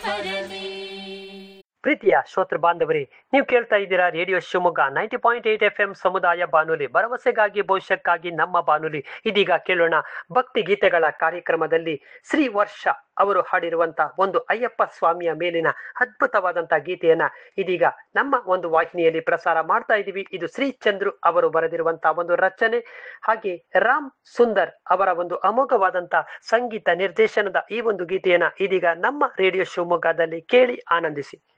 ಬರಲಿ ಪ್ರೀತಿಯ ಶ್ರೋತೃ ಬಾಂಧವರೇ ನೀವು ಕೇಳ್ತಾ ಇದ್ದೀರಾ radio Shivamogga ninety point eight F M ಸಮುದಾಯ ಬಾನುಲಿ ಭರವಸೆಗಾಗಿ ಭವಿಷ್ಯಕ್ಕಾಗಿ ನಮ್ಮ ಬಾನುಲಿ ಇದೀಗ ಕೇಳೋಣ ಭಕ್ತಿ ಗೀತೆಗಳ ಕಾರ್ಯಕ್ರಮದಲ್ಲಿ ಶ್ರೀ ವರ್ಷ ಅವರು ಹಾಡಿರುವಂತ ಒಂದು ಅಯ್ಯಪ್ಪ ಸ್ವಾಮಿಯ ಮೇಲಿನ ಅದ್ಭುತವಾದಂತ ಗೀತೆಯನ್ನ ಇದೀಗ ನಮ್ಮ ಒಂದು ವಾಹಿನಿಯಲ್ಲಿ ಪ್ರಸಾರ ಮಾಡ್ತಾ ಇದ್ದೀವಿ ಇದು ಶ್ರೀ ಚಂದ್ರು ಅವರು ಬರೆದಿರುವಂತಹ ಒಂದು ರಚನೆ ಹಾಗೆ ರಾಮ್ ಸುಂದರ್ ಅವರ ಒಂದು ಅಮೋಘವಾದಂತ ಸಂಗೀತ ನಿರ್ದೇಶನದ ಈ ಒಂದು ಗೀತೆಯನ್ನ ಇದೀಗ ನಮ್ಮ ರೇಡಿಯೋ ಶಿವಮೊಗ್ಗದಲ್ಲಿ ಕೇಳಿ ಆನಂದಿಸಿ